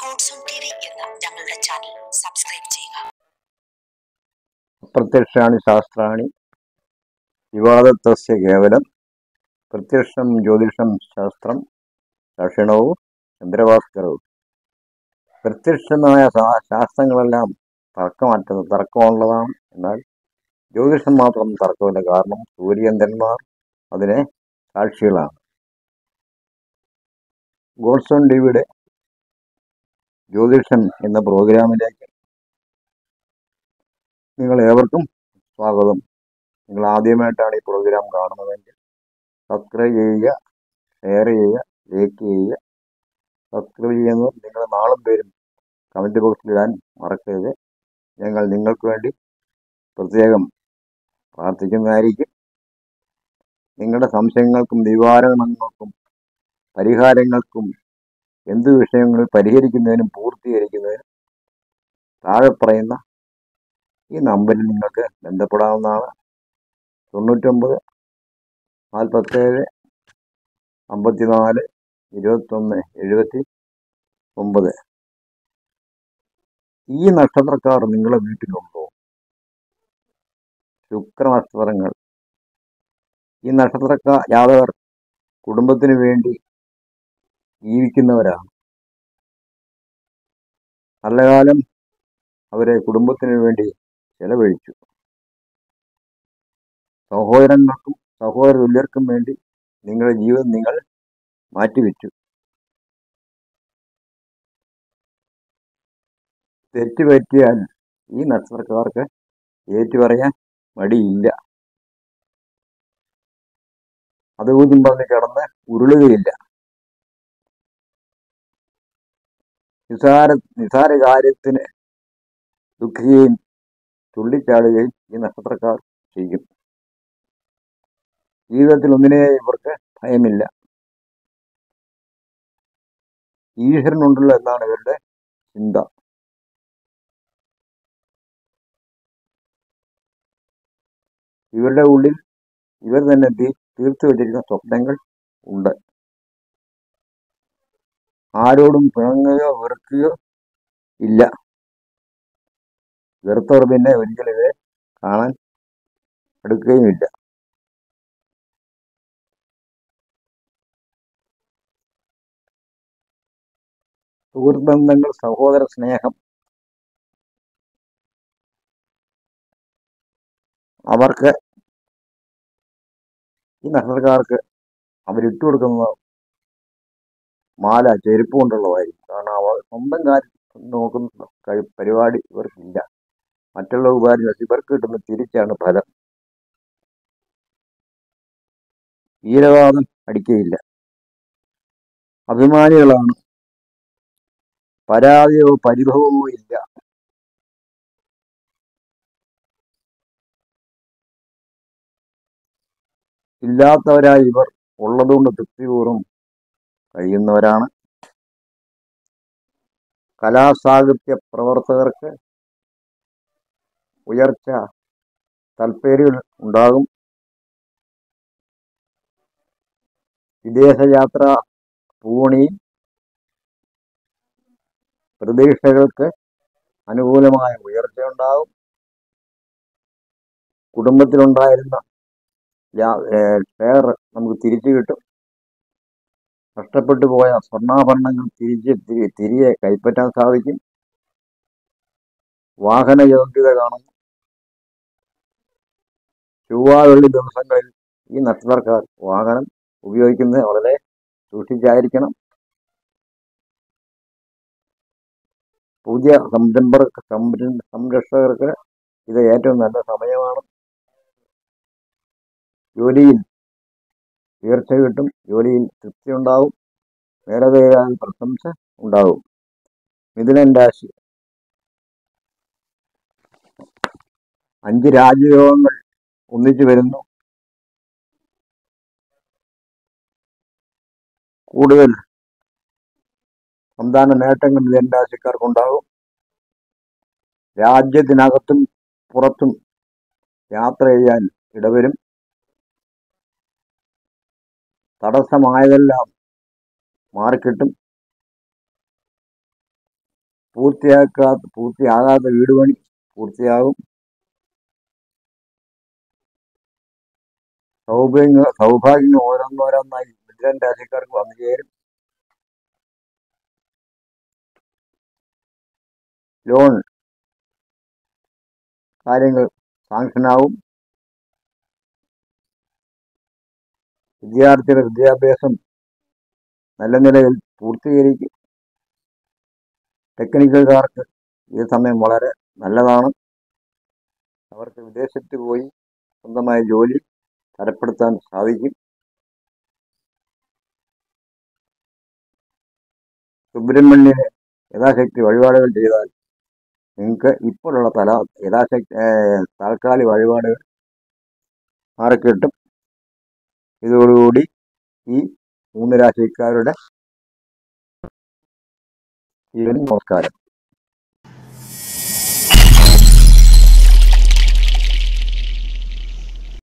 God's own T V എന്ന ഞങ്ങളുടെ channel subscribe ചെയ്യുക അപ്രത്യക്ഷാണി ശാസ്ത്രാണി വിവാദത്തസ്യ കേവലം പ്രത്യക്ഷം ജ്യോതിഷം ശാസ്ത്രം ദക്ഷിണവും ചന്ദ്രഭാസ്കരവും പ്രത്യക്ഷമായ ശാ- ശാസ്ത്രങ്ങളെല്ലാം തർക്കമാറ്റുന്നത് തർക്കമുള്ളതാണ് എന്നാൽ ജ്യോതിഷം മാത്രം തർക്കമില്ല കാരണം സൂര്യചന്ദ്രന്മാർ അതിനെ സാക്ഷികളാണ് ഗോഡ്സോൺ ടിവിയുടെ ജ്യോതിഷം എന്ന പ്രോഗ്രാമിലേക്ക് നിങ്ങൾ ഏവർക്കും സ്വാഗതം നിങ്ങൾ ആദ്യമായിട്ടാണ് ഈ പ്രോഗ്രാം കാണുന്നതെങ്കിൽ സബ്സ്ക്രൈബ് ചെയ്യുക ഷെയർ ചെയ്യുക ലൈക്ക് ചെയ്യുക സബ്സ്ക്രൈബ് ചെയ്യുന്നത് നിങ്ങളുടെ നാളും പേരും കമൻറ്റ് ബോക്സിൽ ഇടാൻ മറക്കരുത് ഞങ്ങൾ നിങ്ങൾക്ക് വേണ്ടി പ്രത്യേകം പ്രാർത്ഥിക്കുന്നതായിരിക്കും നിങ്ങളുടെ സംശയങ്ങൾക്കും നിവാരണങ്ങൾക്കും പരിഹാരങ്ങൾക്കും എന്ത് വിഷയങ്ങൾ പരിഹരിക്കുന്നതിനും പൂർത്തീകരിക്കുന്നതിനും താഴെ പറയുന്ന ഈ നമ്പറിൽ നിങ്ങൾക്ക് ബന്ധപ്പെടാവുന്നതാണ് തൊണ്ണൂറ്റൊമ്പത് നാൽപ്പത്തേഴ് അമ്പത്തിനാല് ഇരുപത്തൊന്ന് എഴുപത്തി ഒമ്പത് ഈ നക്ഷത്രക്കാർ നിങ്ങളുടെ വീട്ടിലുണ്ടോ ശുക്ര നക്ഷത്രങ്ങൾ ഈ നക്ഷത്രക്കാർ യാദവർ കുടുംബത്തിന് വേണ്ടി ജീവിക്കുന്നവരാണ് നല്ല കാലം അവരെ കുടുംബത്തിന് വേണ്ടി ചെലവഴിച്ചു സഹോദരങ്ങൾക്കും സഹോദര തുല്യർക്കും വേണ്ടി നിങ്ങളുടെ ജീവിതം നിങ്ങൾ മാറ്റിവെച്ചു തെറ്റ് പറ്റിയാൽ ഈ നക്ഷത്രക്കാർക്ക് ഏറ്റു പറയാൻ മടിയില്ല അതുകൂതും പറഞ്ഞ് കിടന്ന് ഉരുളുകയില്ല നിസാര നിസാര കാര്യത്തിന് ദുഃഖിക്കുകയും തുള്ളിച്ചാടുകയും ഈ നക്ഷത്രക്കാർ ചെയ്യും ജീവിതത്തിൽ ഒന്നിനെ ഇവർക്ക് ഭയമില്ല ഈശ്വരനുണ്ടല്ലോ എന്നാണ് ഇവരുടെ ചിന്ത ഇവരുടെ ഉള്ളിൽ ഇവർ തന്നെ തീ- തീർത്തു വെച്ചിരിക്കുന്ന സ്വപ്നങ്ങൾ ഉണ്ട് ആരോടും പിണങ്ങുകയോ വെറുക്കുകയോ ഇല്ല വെറുത്തവർ പിന്നെ ഒരിക്കലും ഇവരെ കാണാൻ എടുക്കുകയുമില്ല സുഹൃത്ത് ബന്ധങ്ങൾ സഹോദര സ്നേഹം അവർക്ക് ഈ നക്ഷത്രക്കാർക്ക് അവരിട്ടു കൊടുക്കുന്ന മാല ചെരുപ്പ് കൊണ്ടുള്ളതായിരിക്കും കാരണം അവർ സ്വന്തം കാര്യം നോക്കുന്ന കഴി- പരിപാടി ഇവർക്കില്ല മറ്റുള്ള ഉപകാരം ഇവർക്ക് കിട്ടുന്ന തിരിച്ചാണ് ഫലം വീരവാദം അടിക്കുകയില്ല അഭിമാനികളാണ് പരാതിയോ പരിഭവമോ ഇല്ല ഇല്ലാത്തവരായി ഇവർ ഉള്ളതുകൊണ്ട് തൃപ്തിപൂർവ്വം കഴിയുന്നവരാണ് കലാസാഹിത്യ പ്രവർത്തകർക്ക് ഉയർച്ച താല്പര്യങ്ങൾ ഉണ്ടാകും വിദേശയാത്ര പൂണി പ്രതീക്ഷകൾക്ക് അനുകൂലമായ ഉയർച്ച ഉണ്ടാകും കുടുംബത്തിലുണ്ടായിരുന്ന യാ- ഏർ ഷെയർ നമുക്ക് തിരിച്ചു കിട്ടും നഷ്ടപ്പെട്ടു പോയ സ്വർണ്ണാഭരണങ്ങൾ തിരിച്ച് തിരി- തിരികെ കൈപ്പറ്റാൻ സാധിക്കും വാഹന യോഗ്യത കാണും ചൊവ്വ വെള്ളി ദിവസങ്ങളിൽ ഈ നക്ഷത്രക്കാർ വാഹനം ഉപയോഗിക്കുന്നത് വളരെ സൂക്ഷിച്ചായിരിക്കണം പുതിയ സംരംഭർ സംര- സംരക്ഷകർക്ക് ഇത് ഏറ്റവും നല്ല സമയമാണ് ജോലിയിൽ ഉയർച്ച കിട്ടും ജോലിയിൽ തൃപ്തി ഉണ്ടാവും മേലധികാരി പ്രശംസ ഉണ്ടാവും മിഥുനൻ രാശി അഞ്ച് രാജയോഗങ്ങൾ ഒന്നിച്ചു വരുന്നു കൂടുതൽ സന്താന നേട്ടങ്ങൾ മിഥുനൻ രാശിക്കാർക്കുണ്ടാകും രാജ്യത്തിനകത്തും പുറത്തും യാത്ര ചെയ്യാൻ ഇടവരും തടസ്സമായതെല്ലാം മാറിക്കിട്ടും പൂർത്തിയാക്കാത്ത പൂർത്തിയാകാത്ത വീട് പണി പൂർത്തിയാകും സൗഭാഗ്യ സൗഭാഗ്യം ഓരോന്നോരോന്നായി മിഥുനൻ രാശിക്കാർക്ക് വന്നു ചേരും ലോൺ കാര്യങ്ങൾ സാങ്ഷനാവും വിദ്യാർത്ഥികളുടെ വിദ്യാഭ്യാസം നല്ല നിലയിൽ പൂർത്തീകരിക്കും ടെക്നിക്കൽകാർക്ക് ഈ സമയം വളരെ നല്ലതാണ് അവർക്ക് വിദേശത്ത് പോയി സ്വന്തമായ ജോലി തരപ്പെടുത്താൻ സാധിക്കും സുബ്രഹ്മണ്യന് യഥാശക്തി വഴിപാടുകൾ ചെയ്താൽ നിങ്ങൾക്ക് ഇപ്പോഴുള്ള തല യഥാശക്തി ഏർ താൽക്കാലിക വഴിപാടുകൾ മാറിക്കിട്ടും ഇതോടുകൂടി ഈ മൂന്ന് രാശിക്കാരുടെ ജീവൻ നമസ്കാരം